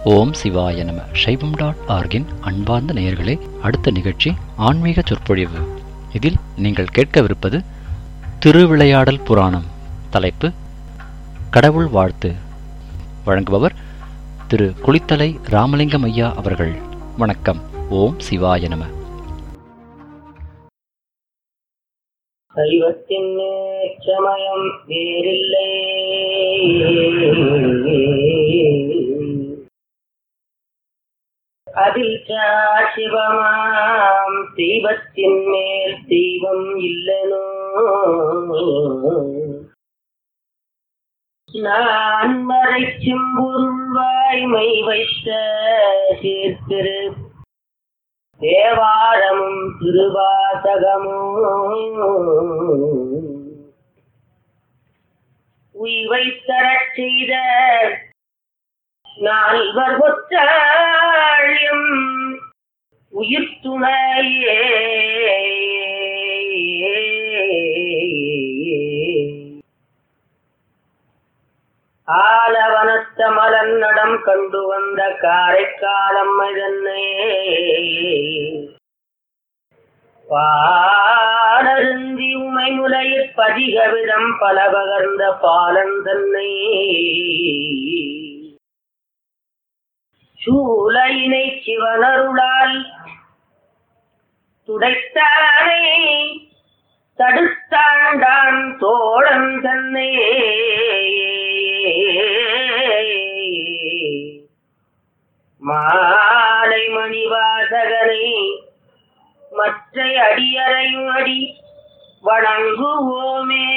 ஓம் சிவாய நம சைவம் டாட் ஆர்கின் அன்பார்ந்த நேயர்களே அடுத்த நிகழ்ச்சி ஆன்மீக சொற்பொழிவு இதில் நீங்கள் கேட்கவிருப்பது திருவிளையாடல் புராணம் தலைப்பு கடவுள் வாழ்த்து வழங்குபவர் திரு குளித்தலை ராமலிங்கம் ஐயா அவர்கள் வணக்கம் ஓம் சிவாய நம சைவத்தின் சமயம் வேறில்லை அதில் சிவமாம் தெய்வத்தின் மேல் தெய்வம் இல்லனோ நான் மறைச்சும் பொருள்வாய்மை வைத்த சீர்திரு தேவாரமும் திருவாசகமும் உய்வை தரச் செய்த நால்வர் ஒற்றாழியம் உயிர் துணையே ஆலவனத்த மலன் நடம் கண்டு வந்த காரைக்காலம் இதன்னே பாடருந்தி உமை முலையிற் பதிகவிதம் பல பகர்ந்த பாலன் தன்னை சூலையினை சிவனருளால் துடைத்தானே தடுத்தாண்டான் தோழன் தன்னை மாலை மணிவாசகனை மற்ற அடியறையும் அடி வணங்குவோமே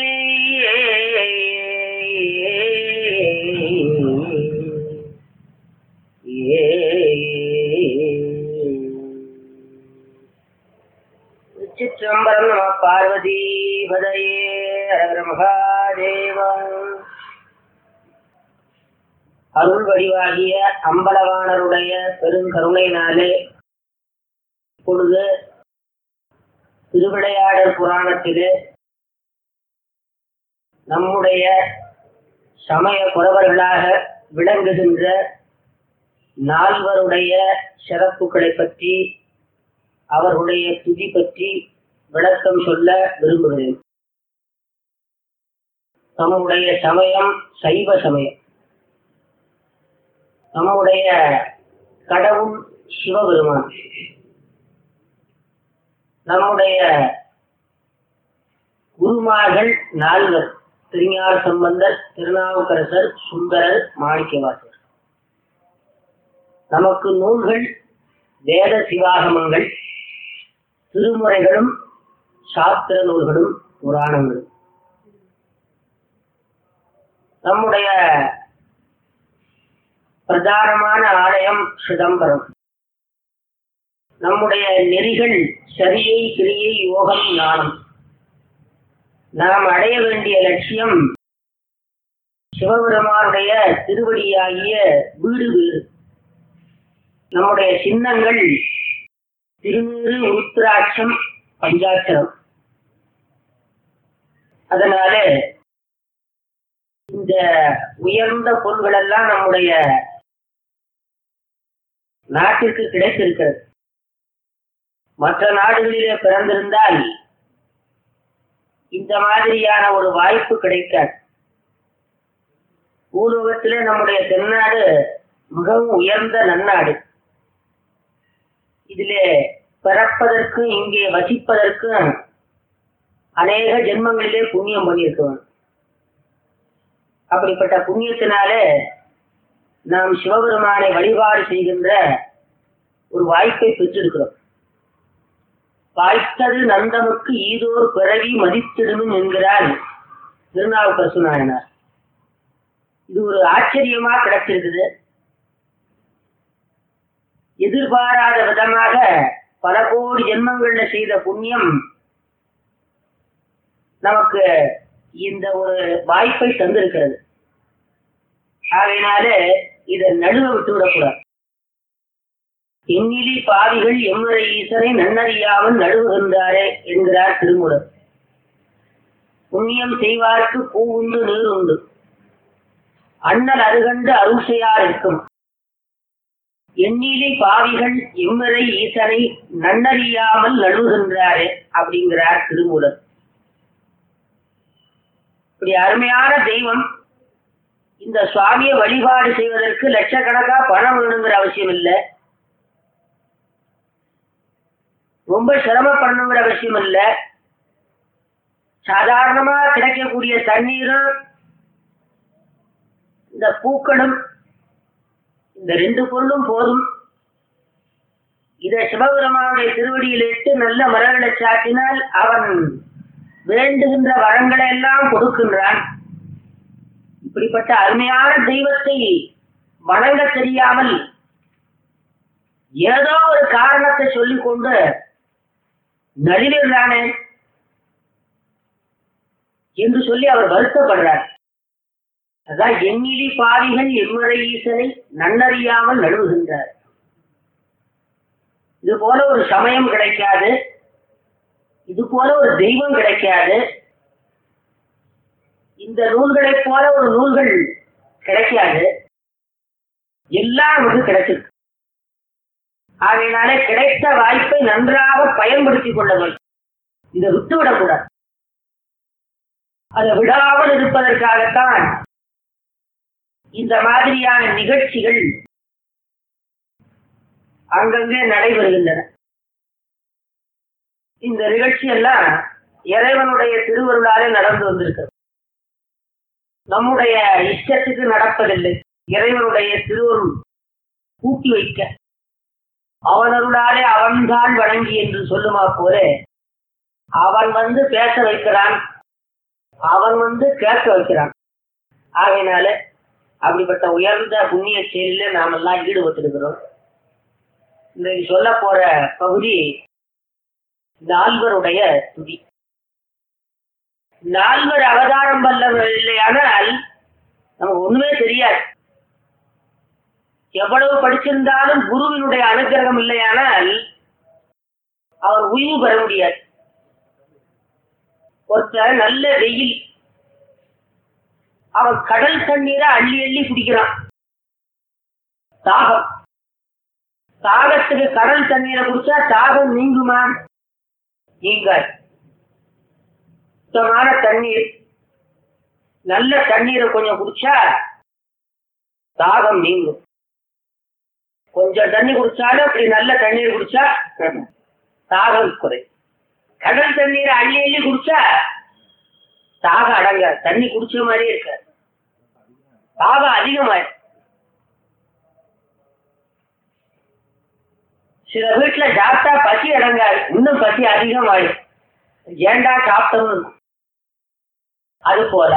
ஏ சிற்றம்பரம் நம பார்வதி பதையே ஹர மகாதேவா அருள் வடிவாகிய அம்பலவாணருடைய பெருங்கருணையினாலே இப்பொழுது திருவிளையாடல் புராணத்திலே நம்முடைய சமய புறவர்களாக விளங்குகின்ற நால்வருடைய சிறப்புகளை பற்றி அவர்களுடைய துதி பற்றி விளக்கம் சொல்ல விரும்புகிறேன் நம்முடைய சமயம் சைவ சமயம் நம்முடைய கடவுள் சிவபெருமான் நம்முடைய குருமார்கள் நால்வர் திருஞான சம்பந்தர் திருநாவுக்கரசர் சுந்தரர் மாணிக்கவாசர் நமக்கு நூல்கள் வேத சிவாகமங்கள் திருமுறைகளும் சாஸ்திர நூல்களும் புராணங்களும் நம்முடைய பிரதானமான ஆலயம் சிதம்பரம் நம்முடைய நெறிகள் சரியை கிரியை யோகம் ஞானம் நாம் அடைய வேண்டிய லட்சியம் சிவபெருமானுடைய திருவடியாகிய வீடு வீடு நம்முடைய சின்னங்கள் திருநீறு உருத்திராட்சம் பஞ்சாட்சரம் அதனால இந்த உயர்ந்த பொருள்கள் எல்லாம் நம்முடைய நாட்டிற்கு கிடைத்திருக்கிறது மற்ற நாடுகளிலே பிறந்திருந்தால் இந்த மாதிரியான ஒரு வாய்ப்பு கிடைக்காது பூலோகத்திலே நம்முடைய தென்னாடு மிகவும் உயர்ந்த நன்னாடு இதிலே பிறப்பதற்கும் இங்கே வசிப்பதற்கும் அநேக ஜென்மங்களிலே புண்ணியம் பண்ணியிருக்கணும் அப்படிப்பட்ட புண்ணியத்தினாலே நாம் சிவபெருமானை வழிபாடு செய்கின்ற ஒரு வாய்ப்பை பெற்றிருக்கிறோம் வாய்த்தது நந்தனுக்கு ஈதோர் பிறவி மதித்திடணும் என்கிறார் திருநாவுக்கரசு நாயனார் இது ஒரு ஆச்சரியமா கிடைச்சிருக்குது எதிர்பாராத விதமாக பல கோடி ஜென்மங்கள்ல செய்த புண்ணியம் நமக்கு இந்த ஒரு வாய்ப்பை தந்திருக்கிறது ஆகையினால இதை நழுவ விட்டு விடக்கூடாது எண்ணிலி பாவிகள் எம்முறை ஈசரை நன்னறியாமல் நழுவுகின்றாரே என்கிறார் திருமுடர் புண்ணியம் செய்வார்க்கு பூ உண்டு நீர் உண்டு அண்ணல் அருகண்டு அருசையார் இருக்கும் எண்ணிலி பாவிகள் எம்மிறை ஈசனை நன்னறியாமல் நழுவுகின்றாரே அப்படிங்கிறார் திருமூலர் இப்படி அருமையான தெய்வம் இந்த சுவாமியை வழிபாடு செய்வதற்கு லட்சக்கணக்கா பணம் வேணுங்கிற அவசியம் இல்லை ரொம்ப சிரமப்படணுங்கிற அவசியம் இல்லை சாதாரணமா கிடைக்கக்கூடிய தண்ணீரும் இந்த பூக்களும் இந்த ரெண்டு பொருளும் போதும் இதை சிவபெருமானுடைய திருவடியில் இட்டு நல்ல மரங்களை சாட்டினால் அவன் வேண்டுகின்ற வரங்களை எல்லாம் கொடுக்கின்றான் இப்படிப்பட்ட அருமையான தெய்வத்தை வணங்க தெரியாமல் ஏதோ ஒரு காரணத்தை சொல்லிக் கொண்டு நழுவிடுறானே என்று சொல்லி அவர் வருத்தப்படுறார் அதான் எண்ணிலி பாவிகள் எம்முறை ஈசனை நன்னறியாமல் நழுவுகின்றார் இது போல ஒரு சமயம் கிடைக்காது இது போல ஒரு தெய்வம் கிடைக்காது இந்த நூல்களைப் போல ஒரு நூல்கள் கிடைக்காது எல்லாம் நமக்கு கிடைச்சிருக்கு ஆகையினாலே கிடைத்த வாய்ப்பை நன்றாக பயன்படுத்திக் கொள்ள வேண்டும் இதை விட்டுவிடக்கூடாது அதை விடாமல் இருப்பதற்காகத்தான் இந்த மாதிரியான நிகழ்ச்சிகள் அங்கங்கே நடைபெறுகின்றன இந்த நிகழ்ச்சி எல்லாம் இறைவனுடைய திருவருளாலே நடந்து வந்திருக்கிறது நம்முடைய இஷ்டத்துக்கு நடப்பதில்லை இறைவனுடைய திருவருள் கூட்டி வைக்க அவனருளாலே அவன்தான் வணங்கி என்று சொல்லுமா போல அவன் வந்து பேச வைக்கிறான் அவன் வந்து கேட்க வைக்கிறான் ஆகையினால அப்படிப்பட்ட உயர்ந்த புண்ணிய செயலில நாம் எல்லாம் ஈடுபட்டிருக்கிறோம் இன்றைக்கு சொல்ல போற பகுதி நால்வருடைய துதி நால்வர் அவதாரம் வல்லவர் இல்லையானால் நமக்கு ஒண்ணுமே தெரியாது எவ்வளவு படிச்சிருந்தாலும் குருவினுடைய அனுகிரகம் இல்லையானால் அவர் உயிர் பெற முடியாது ஒருத்தர் நல்ல வெயில் அவன் கடல் தண்ணீரை அள்ளி அள்ளி குடிக்கிறான் தாகம் தாகத்துக்கு கடல் தண்ணீரை குடிச்சா தாகம் நீங்குமா நீங்காது சுத்தமான தண்ணீர் நல்ல தண்ணீரை கொஞ்சம் குடிச்சா தாகம் நீங்கும் கொஞ்சம் தண்ணி குடிச்சாலும் அப்படி நல்ல தண்ணீர் குடிச்சா தாகம் குறை கடல் தண்ணீரை அள்ளி அள்ளி குடிச்சா தாகம் அடங்க தண்ணி குடிச்ச மாதிரியே இருக்க தாகம் அதிகமாயிரும் சில வீட்டுல சாப்பிட்டா பசி அடங்காது இன்னும் பசி அதிகமாயிடும் ஏண்டா சாப்பிட்டோம்னு இருக்கும். அது போல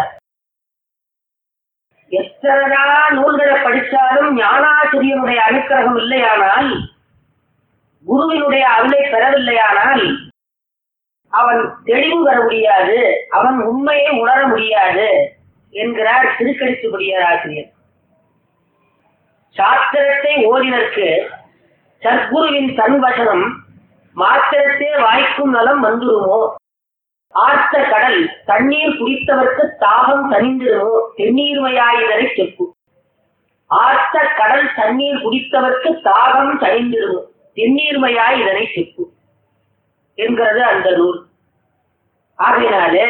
எத்தனைதான் நூல்களை படித்தாலும் ஞானாசிரியனுடைய அனுக்கிரகம் இல்லையானால் குருவினுடைய அருளை பெறவில்லையானால் அவன் தெளிவு பெற முடியாது அவன் உண்மையை உணர முடியாது என்கிறார் திருக்கடித்துபடியார் ஆசிரியர் சாஸ்திரத்தை ஓதினருக்கு சத்குருவின் தன்வசனம் மாத்திரத்தே வாய்க்கும் நலம் வந்துருமோ ஆர்த்த கடல் தண்ணீர் குடித்தவர்க்கு தாகம் தனிந்திருமோ தென்னீர்மையாயினரை செப்பு ஆர்த்த கடல் தண்ணீர் குடித்தவர்க்கு தாகம் தனிந்திருமோ தென்னீர்மையாய் இதனை செப்பு என்கிறது அந்த நூல் ஆகையினாலே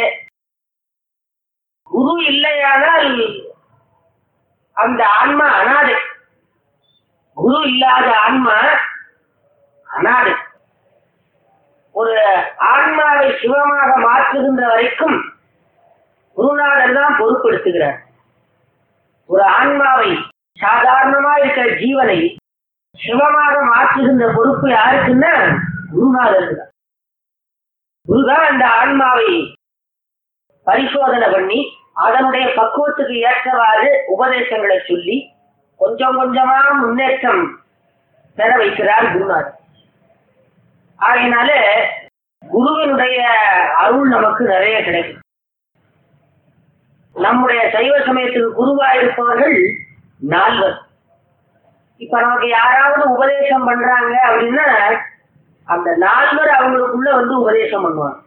குரு இல்லையானால் அந்த ஆன்மா அனாதை குரு இல்லாத ஆன்மா அனாதை ஒரு ஆன்மாவை சிவமாக மாற்றுகின்ற வரைக்கும் குருநாதர் தான் பொறுப்பெடுத்துகிறார் ஒரு ஆன்மாவை சாதாரணமா இருக்கிற ஜீவனை சிவமாக மாற்றுகின்ற பொறுப்பு யாருக்குன்னா குருநாதருக்கு தான் குருதான் அந்த ஆன்மாவை பரிசோதனை பண்ணி அதனுடைய பக்குவத்துக்கு ஏற்றவாறு உபதேசங்களை சொல்லி கொஞ்சம் கொஞ்சமா முன்னேற்றம் பெற வைக்கிறார் குருநாதர் ஆகையினால குருவினுடைய அருள் நமக்கு நிறைய கிடைக்கும் நம்முடைய சைவ சமயத்துக்கு குருவா இருப்பவர்கள் நால்வர் இப்ப நமக்கு யாராவது உபதேசம் பண்றாங்க அப்படின்னா அந்த நால்வர் அவங்களுக்குள்ள வந்து உபதேசம் பண்ணுவாங்க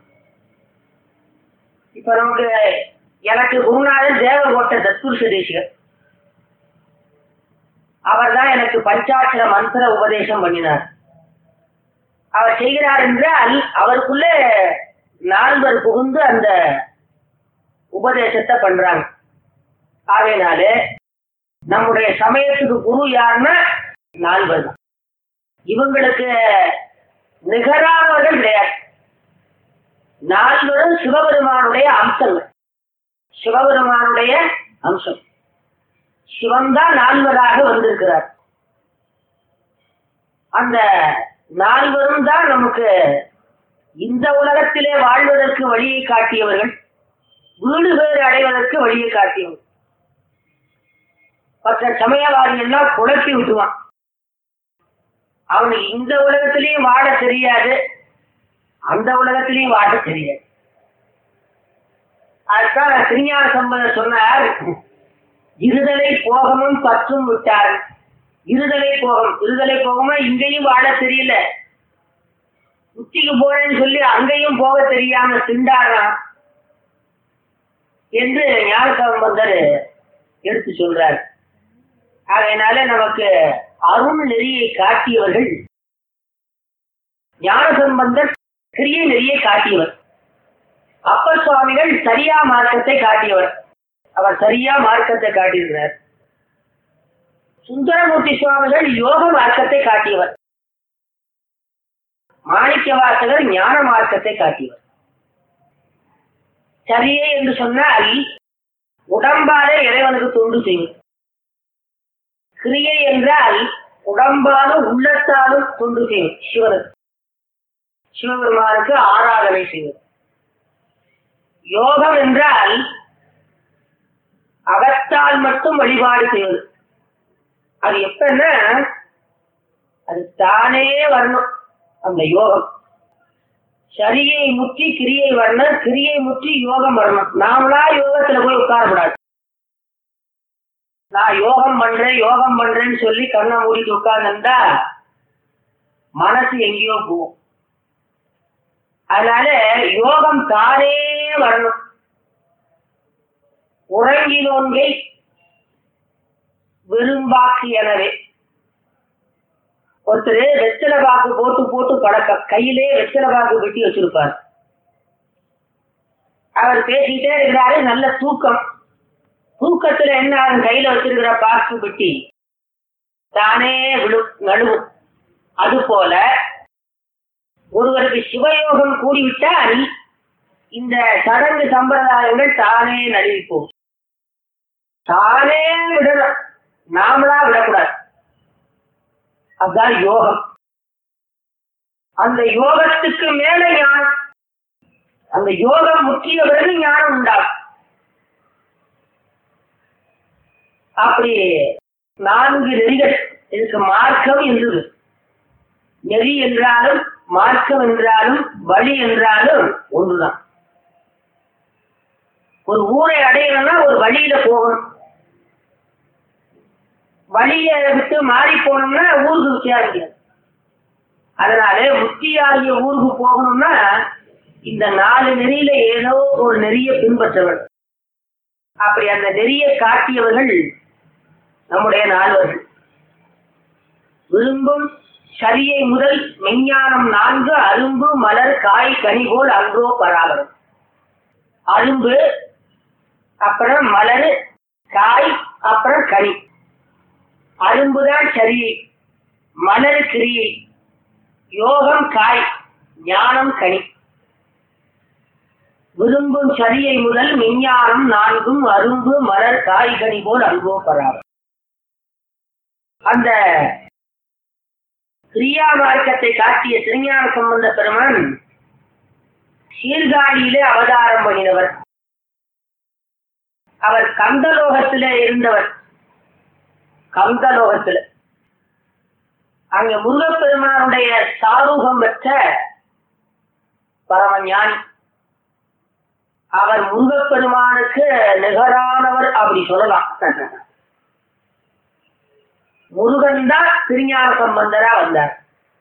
இப்ப நமக்கு எனக்கு குருநாதர் தேவகோட்டை தத்புருஷ தேசிகர் அவர் தான் எனக்கு பஞ்சாட்சர மந்திர உபதேசம் பண்ணினார் அவர் செய்கிறார் என்றால் அவருக்குள்ள நால்வர் புகுந்து அந்த உபதேசத்தை பண்றாங்க ஆகையினால நம்முடைய சமயத்துக்கு குரு யாருன்னா நால்வர் தான் இவங்களுக்கு நிகரானவர்கள் கிடையாது நால்வரும் சிவபெருமானுடைய அம்சங்கள் சிவபெருமானுடைய அம்சம் சிவன் தான் நால்வராக வந்திருக்கிறார் அந்த நால்வரும் தான் நமக்கு இந்த உலகத்திலே வாழ்வதற்கு வழியை காட்டியவர்கள் வீடு பேர் அடைவதற்கு வழியை காட்டியவர்கள் மற்ற சமயவாதி எல்லாம் குழப்பி விட்டுவான் அவனுக்கு இந்த உலகத்திலையும் வாழ தெரியாது அந்த உலகத்திலையும் வாழ தெரியாது அதுதான் திருஞான சம்பந்தர் சொன்னார் இருதலை போகமும் பற்றும் விட்டார் இருதலை போகம் இருதலை போகமா இங்கேயும் வாழ தெரியல உச்சிக்கு போறேன்னு சொல்லி அங்கேயும் போக தெரியாம திண்டாடுறான் என்று ஞான சம்பந்தர் எடுத்து சொல்றார் அதனால நமக்கு அருள் நெறியை காட்டியவர்கள் ஞான சம்பந்தர் கிரிய நெறியை காட்டியவர் அப்பர் சுவாமிகள் சரியா மார்க்கத்தை காட்டியவர் அவர் சரியா மார்க்கத்தை காட்டியிருக்கிறார் சுந்தரமூர்த்தி சுவாமிகள் யோக மார்க்கத்தை காட்டியவர் மாணிக்க வாசகர் ஞான மார்க்கத்தை காட்டியவர் சரியே என்று சொன்னால் உடம்பாலே இறைவனுக்கு தொண்டு செய்வது கிரியை என்றால் உடம்பாலும் உள்ளத்தாலும் தொண்டு செய்வது சிவனுக்கு சிவபெருமானுக்கு ஆராதனை செய்வது யோகம் என்றால் அகத்தால் மட்டும் வழிபாடு செய்வது அது எப்பன்னா அது தானே வரணும் அந்த யோகம் சரியை முற்றி கிரியை வரணும் கிரியை முற்றி யோகம் வரணும் நாமளா யோகத்துல போய் உட்காரக்கூடாது நான் யோகம் பண்றேன் யோகம் பண்றேன்னு சொல்லி கண்ணை மூடிட்டு உட்கார்ந்துருந்தா மனசு எங்கேயோ போகும் அதனால யோகம் தானே வரணும் உறங்கினோன்கை விரும்பாக்கு எனவே ஒருத்தர் வெத்தலை பாக்கு போட்டு போட்டு பழக்க கையிலே வெத்தலை பாக்கு வெட்டி வச்சிருப்பார் அவர் பேசிக்கிட்டே இருக்கிறாரு நல்ல தூக்கம் தூக்கத்துல என்ன ஆகும் கையில வச்சிருக்கிற பாக்கு வெட்டி தானே விழு நழுவும் அது போல ஒருவருக்கு சிவயோகம் கூடிவிட்டால் இந்த சடங்கு சம்பிரதாயங்கள் தானே நழுவிப்போம் தானே விடணும் நாமளா விடக்கூடாது அதுதான் யோகம் அந்த யோகத்துக்கு மேல ஞானம் அந்த யோகம் முற்றிய பிறகு ஞானம் உண்டாகும் அப்படி நான்கு நெறிகள் இதுக்கு மார்க்கம் என்று நெறி என்றாலும் மார்க்கம் என்றாலும் வழி என்றாலும் ஒன்றுதான் ஒரு ஊரை அடையணும்னா ஒரு வழியில போகணும் வழியை விட்டு மாறி போனோம்னா ஊருக்கு ருச்சியா முடியாது அதனால முத்தியாகிய ஊருக்கு போகணும்னா இந்த நாலு நெறியில ஏதோ ஒரு நெறிய பின்பற்றவர் அப்படி அந்த நெறிய காட்டியவர்கள் நம்முடைய நால்வர்கள் விரும்பும் சரியை முதல் மெஞ்ஞானம் நான்கு அரும்பு மலர் காய் கனி போல் அன்றோ பராபரம் அரும்பு அப்புறம் மலர் காய் அப்புறம் கனி அரும்புதான் சரியை மலர் கிரியை யோகம் காய் ஞானம் கனி விரும்பும் சரியை முதல் மெஞ்ஞானம் நான்கும் அரும்பு மலர் காய் கனி போல் அன்போ பராபரம் அந்த கிரியா மார்க்கத்தை காட்டிய திருஞான சம்பந்த பெருமான் சீர்காழியிலே அவதாரம் பண்ணினவர் அவர் கந்தலோகத்திலே இருந்தவர் கந்தலோகத்துல அங்க முருகப்பெருமானுடைய சாரூகம் பெற்ற பரமஞானி அவர் முருகப்பெருமானுக்கு நிகரானவர் அப்படி சொல்லலாம் முருகன் தான் திருஞான சம்பந்தரா வந்தார்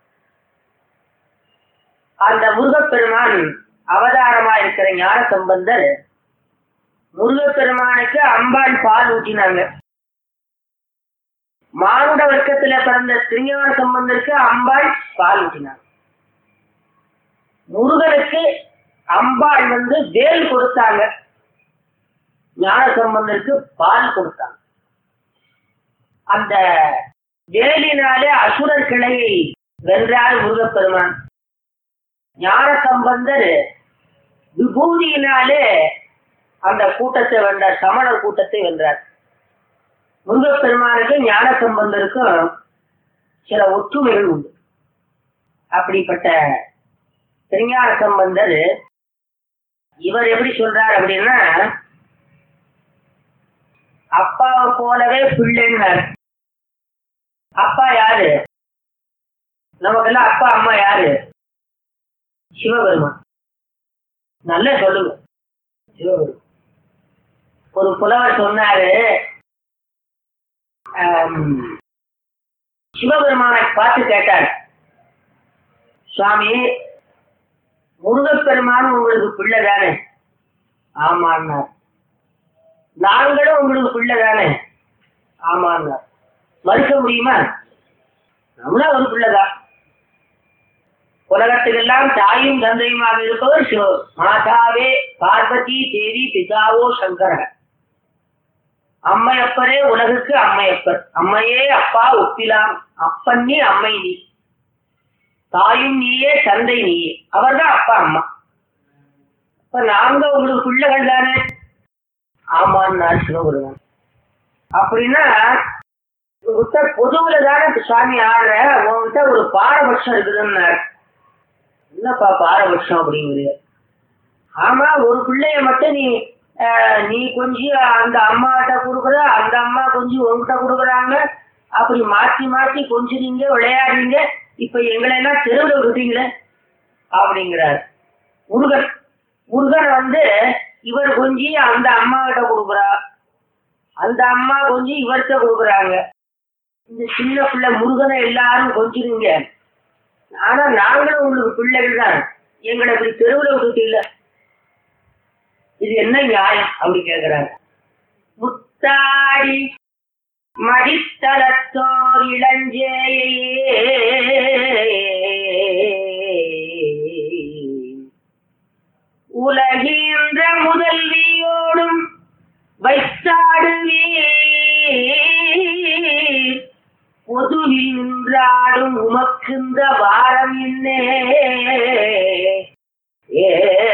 அந்த முருகப்பெருமான் அவதாரமா இருக்கிற ஞான சம்பந்தர் முருகப்பெருமானுக்கு அம்பாள் பால் ஊட்டினாங்க மானுட வர்க்கத்துல பிறந்த திருஞான சம்பந்தருக்கு அம்பாள் பால் ஊட்டினார் முருகனுக்கு அம்பாள் வந்து வேல் கொடுத்தாங்க ஞான சம்பந்தருக்கு பால் கொடுத்தாங்க அந்த வேலினாலே அசுரர் கிளையை வென்றார் முருகப்பெருமான் ஞான சம்பந்தர் விபூதியினாலே அந்த கூட்டத்தை வென்றார் சமணர் கூட்டத்தை வென்றார் முருகப்பெருமானுக்கு ஞான சம்பந்தருக்கும் சில ஒற்றுமைகள் உண்டு அப்படிப்பட்ட திருஞான சம்பந்தர் இவர் எப்படி சொல்றார் அப்படின்னா அப்பாவை போலவே பிள்ளைன்னார் அப்பா யாரு நமக்கெல்லாம் அப்பா அம்மா யாரு சிவபெருமான் நல்லா சொல்லுங்க சிவபெருமான் ஒரு புலவர் சொன்னாரு ஆம், சிவபெருமானை பார்த்து கேட்டார் சுவாமி முருகப்பெருமான் உங்களுக்கு பிள்ளை தானே ஆமான்னார் நாங்களும் உங்களுக்கு பிள்ளை தானே ஆமான்னார் மறுக்க முடியுமா நம்மளா ஒரு பிள்ளைதான் உலகத்துக்கெல்லாம் தாயும் தந்தையுமாக இருப்பவர் சிவ மாதாவே பார்வதி தேவி பிதாவோ சங்கர அம்மையப்பரே உலகுக்கு அம்மையப்பர் அம்மையே அப்பா ஒப்பிலாம் அப்பன் நீ அம்மை நீ தாயும் நீயே தந்தை நீயே அவர்தான் அப்பா அம்மா இப்ப நாங்க உங்களுக்கு பிள்ளைகள் தானே ஆமான்னு சிவபெருமான் அப்படின்னா உங்ககிட்ட பொதுவுல தானே சுவாமி ஆடுற உங்ககிட்ட ஒரு பாரபட்சம் இருக்குதுன்னாரு என்னப்பா பாரபட்சம் அப்படிங்கிறீங்க ஆமா ஒரு பிள்ளைய மட்டும் நீ ஆஹ், நீ கொஞ்சம் அந்த அம்மாட்ட கொடுக்குற அந்த அம்மா கொஞ்சம் உங்ககிட்ட கொடுக்குறாங்க அப்படி மாத்தி மாத்தி கொஞ்சுறீங்க விளையாடுறீங்க இப்ப எங்களை எல்லாம் தெருவில் விடுறீங்களே அப்படிங்கிறார் முருகன் முருகன் வந்து இவர் கொஞ்சி அந்த அம்மா கிட்ட கொடுக்குறா அந்த அம்மா கொஞ்சம் இவர்கிட்ட கொடுக்குறாங்க இந்த சின்ன பிள்ளை முருகனை எல்லாரும் கொஞ்சுறீங்க ஆனா நாங்களும் உங்களுக்கு பிள்ளைகள் தான் எங்களை இப்படி தெருவில் விட்டுட்டீங்கள இது என்ன நியாயம் அப்படி கேக்குறாங்க முத்தாடி மடித்தளத்தோர் இளஞ்சேயே உலகின்ற முதல்வியோடும் வைத்தாடுவே பொதுவில் நின்றாடும் உமக்கின்ற வாரம் என்னே ஏ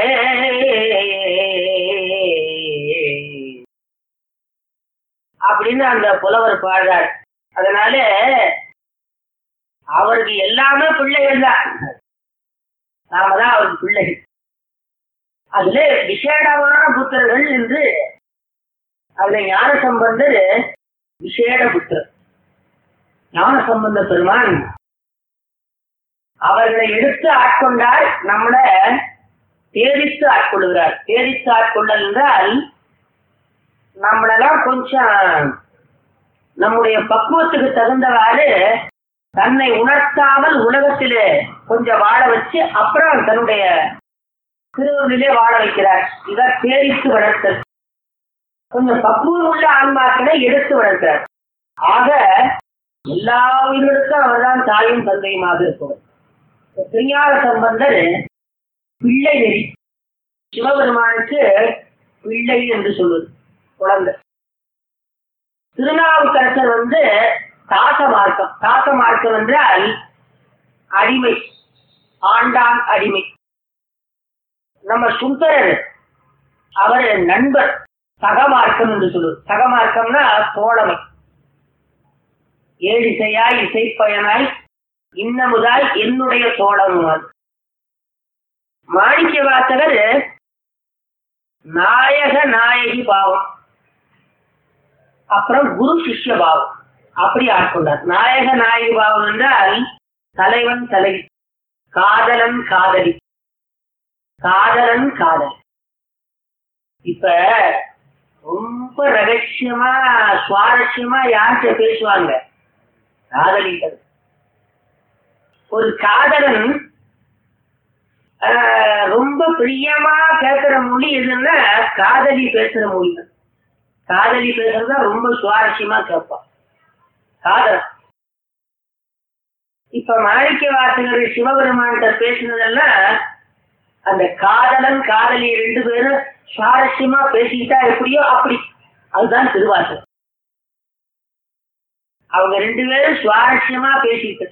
அப்படின்னு அந்த புலவர் பாடுறார் அதனால அவருக்கு எல்லாமே பிள்ளைகள் தான் நாம தான் அவருக்கு பிள்ளைகள் அதுல விசேடமான புத்தர்கள் என்று அதுல ஞான சம்பந்தர் விசேட புத்தர் ஞான சம்பந்த பெருமான் அவர்களை எடுத்து ஆட்கொண்டால் நம்மள தேடித்து ஆட்கொள்கிறார் தேடித்து ஆட்கொள்ளல் என்றால் நம்மளெல்லாம் கொஞ்சம் நம்முடைய பக்குவத்துக்கு தகுந்தவாறு தன்னை உணர்த்தாமல் உலகத்திலே கொஞ்சம் வாழ வச்சு அப்புறம் தன்னுடைய திருவள்ளிலே வாழ வைக்கிறார் இவர் தேடித்து வளர்த்தல் கொஞ்சம் பக்குவம் உள்ள ஆன்மாக்களை எடுத்து வளர்க்கிறார் ஆக எல்லா உயிர்களுக்கும் அவர்தான் தாயும் தந்தையுமாக இருப்பவர் இப்ப திருஞான சம்பந்தர் பிள்ளை நெறி சிவபெருமானுக்கு பிள்ளை என்று சொல்லுது குழந்தை திருநாவுக்கரசர் வந்து தாச மார்க்கம் தாச மார்க்கம் என்றால் அடிமை ஆண்டான் அடிமை நம்ம சுந்தரர் அவர் நண்பர் சகமார்க்கம் என்று சொல்லுவது சகமார்க்கம்னா தோழமை ஏழிசையாய் இசைப்பயனாய் இன்னமுதாய் என்னுடைய தோழமுவான் மாணிக்க வாசகர் நாயக நாயகி பாவம் அப்புறம் குரு சிஷ்ய பாவம் அப்படி ஆட்கொண்டார் நாயக நாயகி பாவம் என்றால் தலைவன் தலைவி காதலன் காதலி காதலன் காதல் இப்ப ரொம்ப ரகசியமா சுவாரஸ்யமா யார்கிட்ட பேசுவாங்க காதலிகள் ஒரு காதலன் ஆஹ், ரொம்ப பிரியமா கேட்கிற மொழி எதுன்னா காதலி பேசுற மொழி தான் காதலி பேசுறதா ரொம்ப சுவாரஸ்யமா கேட்பான் காதல் இப்ப மாணிக்க வாசகர் சிவபெருமான்கிட்ட பேசினதெல்லாம் அந்த காதலன் காதலி ரெண்டு பேரும் சுவாரஸ்யமா பேசிக்கிட்டா எப்படியோ அப்படி அதுதான் திருவாசகம் அவங்க ரெண்டு பேரும் சுவாரஸ்யமா பேசிக்கிட்டு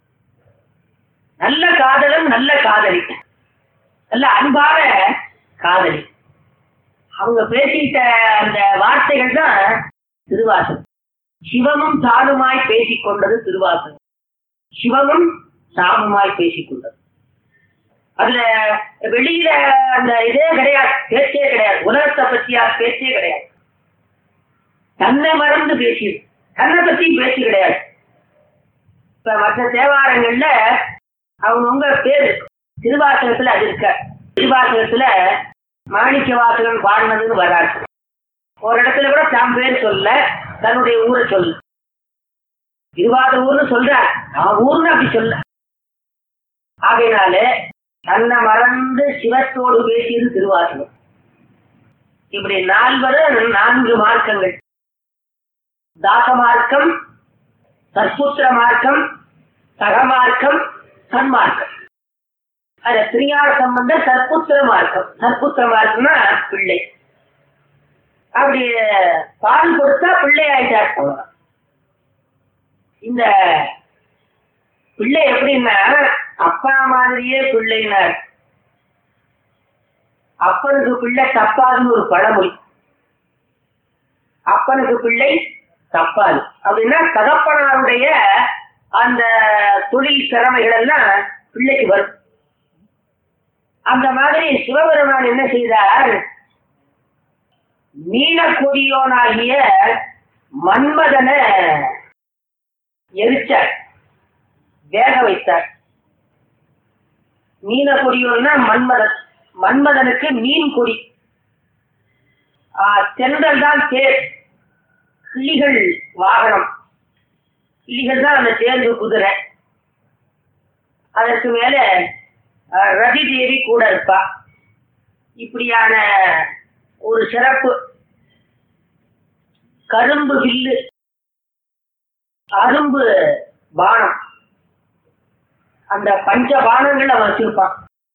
நல்ல காதலன் நல்ல காதலி நல்ல அன்பான காதலி அவங்க பேசிக்கிட்ட அந்த வார்த்தைகள் தான் திருவாசகம் சிவமும் தானுமாய் பேசிக் கொண்டது திருவாசகம் சிவமும் தானுமாய் பேசிக் கொண்டது அதுல வெளியில அந்த இதே கிடையாது பேச்சே கிடையாது உலகத்தை பத்தியா பேச்சே கிடையாது தன்னை மறந்து பேசியது தன்னை பத்தி பேச்சு கிடையாது இப்ப மற்ற தேவாரங்கள்ல அவங்கவுங்க பேரு திருவாசகத்துல அது இருக்க திருவாசகத்துல மாணிக்க வாசகன் பாடினதுன்னு வராது ஒரு இடத்துல கூட தம் பேர் சொல்ல தன்னுடைய ஊரை சொல்ல திருவாத ஊர்னு சொல்றார் அவன் ஊர்னு அப்படி சொல்ல ஆகையினால தன்னை மறந்து சிவத்தோடு பேசியது திருவாசகம் இப்படி நால்வரும் நான்கு மார்க்கங்கள் தாச மார்க்கம் சற்புத்திர மார்க்கம் சகமார்க்கம் சன்மார்க்கம் அது திரியார சம்பந்த சற்புத்திர மார்க்கம் சற்புத்திர மார்க்கம்னா பிள்ளை அப்படி பால் கொடுத்தா பிள்ளை ஆயிட்டார் அவ்வளவுதான். இந்த பிள்ளை எப்படின்னா அப்பா மாதிரியே பிள்ளைனார் அப்பனுக்கு பிள்ளை தப்பாதுன்னு ஒரு பழமொழி அப்பனுக்கு பிள்ளை தப்பாது அப்படின்னா தகப்பனாருடைய அந்த தொழில் திறமைகள் எல்லாம் பிள்ளைக்கு வரும் அந்த மாதிரி சிவபெருமான் என்ன செய்தார் நீலக்கொடியோனாகிய மன்மதனை எரிச்சார் வேக வைத்தார் மீனக்கொடியோன்னா மன்மதன் மன்மதனுக்கு மீன் கொடி ஆஹ், தென்றல் தான் தேர் கிளிகள் வாகனம் கிளிகள் தான் அந்த தேர்வு குதிரை அதற்கு மேல ஆஹ், ரதி தேவி கூட இருப்பா இப்படியான ஒரு சிறப்பு கரும்பு வில்லு அரும்பு பானம் அந்த பஞ்ச பானங்களை அவன் வச்சிருப்பான்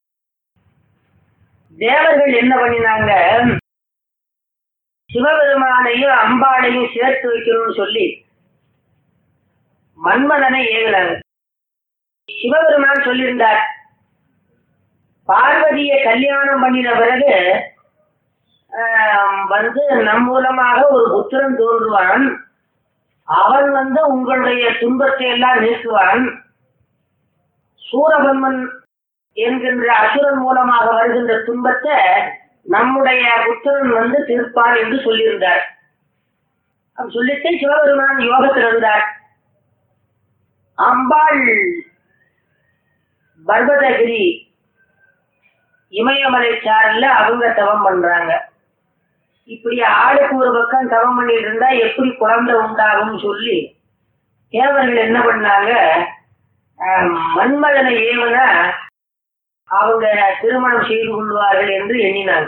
தேவர்கள் என்ன பண்ணினாங்க சிவபெருமானையும் அம்பாளையும் சேர்த்து வைக்கணும்னு சொல்லி மன்மதனை ஏவினாங்க சிவபெருமான் சொல்லியிருந்தார் பார்வதியை கல்யாணம் பண்ணின பிறகு ஆஹ், வந்து நம் மூலமாக ஒரு புத்திரன் தோன்றுவான் அவன் வந்து உங்களுடைய துன்பத்தை எல்லாம் நீக்குவான் சூரபன்மன் என்கின்ற அசுரன் மூலமாக வருகின்ற துன்பத்தை நம்முடைய புத்திரன் வந்து தீர்ப்பான் என்று சொல்லியிருந்தார் அப்படி சொல்லிட்டு சிவபெருமான் யோகத்தில் இருந்தார் அம்பாள் பர்வதகிரி இமயமலை சாரல்ல அவங்க தவம் பண்றாங்க இப்படி ஆளுக்கு ஒரு பக்கம் தவம் பண்ணிட்டு இருந்தா எப்படி குழந்தை உண்டாகும்னு சொல்லி தேவர்கள் என்ன பண்ணாங்க ஆஹ், மன்மதனை ஏவனா அவங்க திருமணம் செய்து கொள்வார்கள் என்று எண்ணினாங்க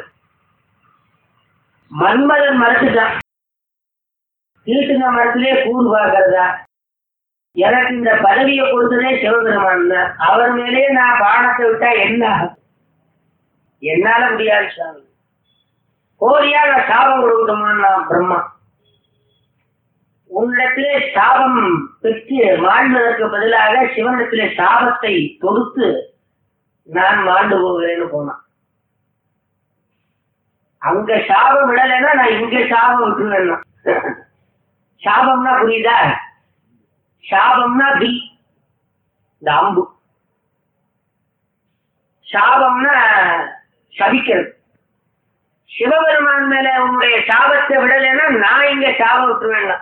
மன்மதன் மறைச்சிட்டான் தீட்டுங்க மரத்திலே கூறு பார்க்கறதா எனக்கு இந்த பதவியை கொடுத்ததே சிவபெருமான் தான் அவர் மேலே நான் பானத்தை விட்டா என்ன ஆகும்? என்னால முடியாது சாமி கோரியா நான் சாபம் கொடுக்கணுமான்னு நான் பிரம்மா உன்னிடத்திலே சாபம் பெற்று மாழ்வதற்கு பதிலாக சிவனிடத்திலே சாபத்தை தொடுத்து நான் மாண்டு போகிறேன்னு போனான் அங்க சாபம் விடலைன்னா நான் இங்க சாபம் விட்டுருவேன்னா சாபம்னா புரியுதா சாபம்னா வில் இந்த அம்பு சாபம்னா சபிக்கிறது சிவபெருமான் மேல உன்னுடைய சாபத்தை விடலைன்னா நான் இங்க சாபம் விட்டுருவேன்னா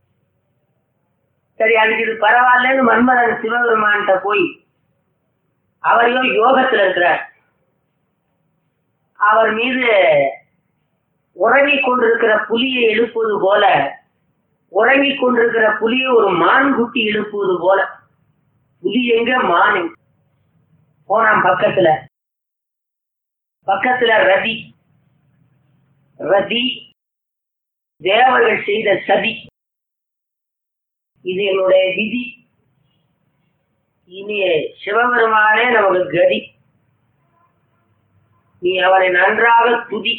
சரி அதுக்கு இது பரவாயில்லன்னு மன்மதன் சிவபெருமான்கிட்ட போய் அவரையோ யோகத்துல இருக்கிறார் அவர் மீது உறங்கிக் கொண்டிருக்கிற புலியை எழுப்புவது போல உறங்கிக் கொண்டிருக்கிற புலியை ஒரு மான் குட்டி எழுப்புவது போல புலி எங்க மான் எங்க? போனான் பக்கத்துல பக்கத்துல ரதி ரதி தேவர்கள் செய்த சதி இது என்னுடைய விதி இனி சிவபெருமானே நமக்கு கதி நீ அவனை நன்றாக துதி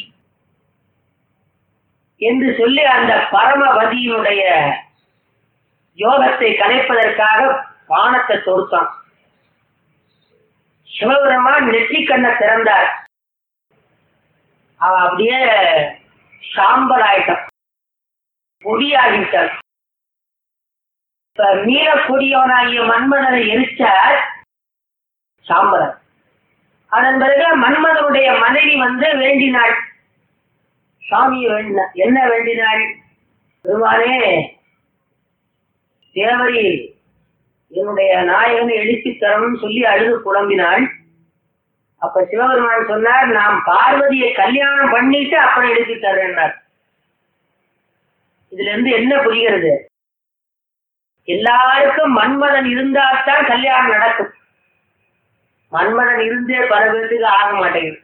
என்று சொல்லி அந்த பரமபதியினுடைய யோகத்தை கலைப்பதற்காக பானத்தை தொடுத்தான் சிவபெருமான் நெற்றி கண்ணை திறந்தார் அவன் அப்படியே சாம்பல் ஆயிட்டான் பொடியாகிட்டான் இப்ப மீன கொடியவனாகிய மன்மதனை எரிச்சார் சாம்பலன் அதன் பிறகு மன்மதனுடைய மனைவி வந்து வேண்டினாள் சாமியை வேண்டினார் என்ன வேண்டினாள் பெருமானே தேவரில் என்னுடைய நாயகனை எழுப்பி தரணும்னு சொல்லி அழுது புலம்பினாள் அப்ப சிவபெருமான் சொன்னார் நாம் பார்வதியை கல்யாணம் பண்ணிட்டு அப்புறம் எழுப்பி தர்றேன்னார் இதுல இருந்து என்ன புரிகிறது எல்லாருக்கும் மன்மதன் இருந்தால்தான் கல்யாணம் நடக்கும் மன்மதன் இருந்தே பல பேருக்கு ஆக மாட்டேங்குது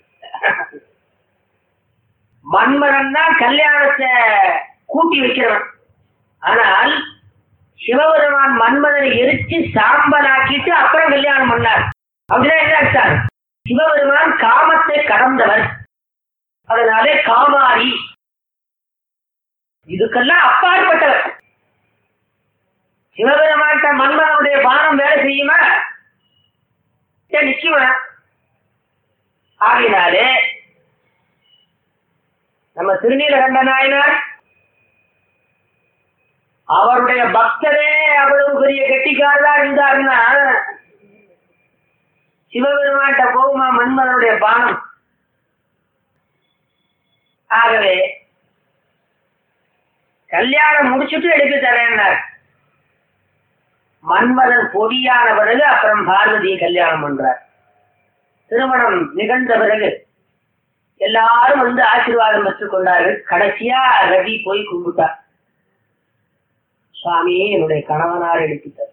மன்மதன் தான் கல்யாணத்தை கூட்டி வைக்கிறவன் ஆனால் சிவபெருமான் மன்மதனை எரிச்சு சாம்பலாக்கிட்டு அப்புறம் கல்யாணம் பண்ணார் அப்படிதான் என்ன அர்த்தம் சிவபெருமான் காமத்தை கடந்தவர் அதனாலே காமாரி இதுக்கெல்லாம் அப்பாற்பட்டவர் சிவபெருமான்கிட்ட மன்மதனுடைய பானம் வேலை செய்யுமா ஏன் நிச்சயமா ஆகினாலே நம்ம திருநீலகண்ட நாயனார் அவருடைய பக்தரே அவ்வளவு பெரிய கெட்டிக்காரரா இருந்தாருன்னா சிவபெருமான்கிட்ட போகுமா மன்மதனுடைய பானம் ஆகவே கல்யாணம் முடிச்சுட்டு எடுத்து தரேன்னார் மன்மதன் பொடியான பிறகு அப்புறம் பார்வதியை கல்யாணம் பண்றார் திருமணம் நிகழ்ந்த பிறகு எல்லாரும் வந்து ஆசீர்வாதம் பெற்றுக் கொண்டார்கள் கடைசியா ரவி போய் கும்பிட்டார் சுவாமியே என்னுடைய கணவனார் எழுப்பிட்டார்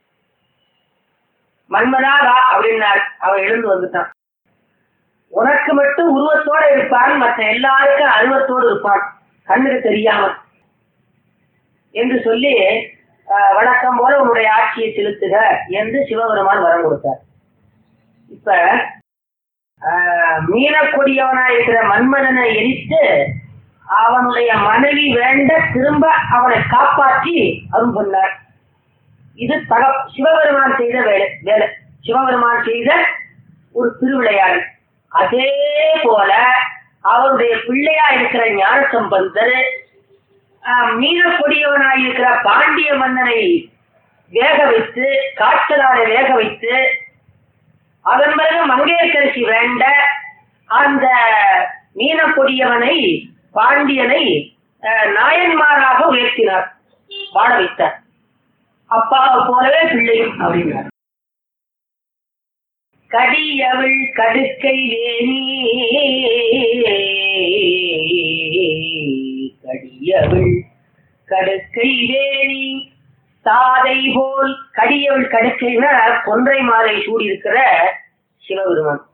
மன்மதா வா அப்படின்னார் அவன் எழுந்து வந்துட்டான் உனக்கு மட்டும் உருவத்தோட இருப்பான் மற்ற எல்லாருக்கும் அருவத்தோடு இருப்பான் கண்ணுக்கு தெரியாம என்று சொல்லி ஆஹ், வழக்கம் போல உன்னுடைய ஆட்சியை செலுத்துக என்று சிவபெருமான் வரம் கொடுத்தார் இப்ப ஆஹ், மீனக்கொடியவனா இருக்கிற மன்மதனை எரித்து அவனுடைய மனைவி வேண்ட திரும்ப அவனை காப்பாற்றி அருள் பண்ணார் இது தக சிவபெருமான் செய்த வேலை வேலை சிவபெருமான் செய்த ஒரு திருவிளையாடல் அதே போல அவருடைய பிள்ளையா இருக்கிற ஞானசம்பந்தர் ஆஹ், மீனக்கொடியவனாய் இருக்கிற பாண்டிய மன்னனை வேக வைத்து காய்ச்சலாலை வேக வைத்து அதன் பிறகு மங்கையர்கரசி வேண்ட அந்த மீனக்கொடியவனை பாண்டியனை ஆஹ், நாயன்மாராக உயர்த்தினார் வாழ வைத்தார் அப்பாவை போலவே பிள்ளையும் அப்படின்னார் கடியவள் கடுக்கை வேணி கடியவள் கடுக்கை வேணி தாதை போல் கடியவள் கடுக்கைனா கொன்றை மாலை சூடி இருக்கிற சிவபெருமான்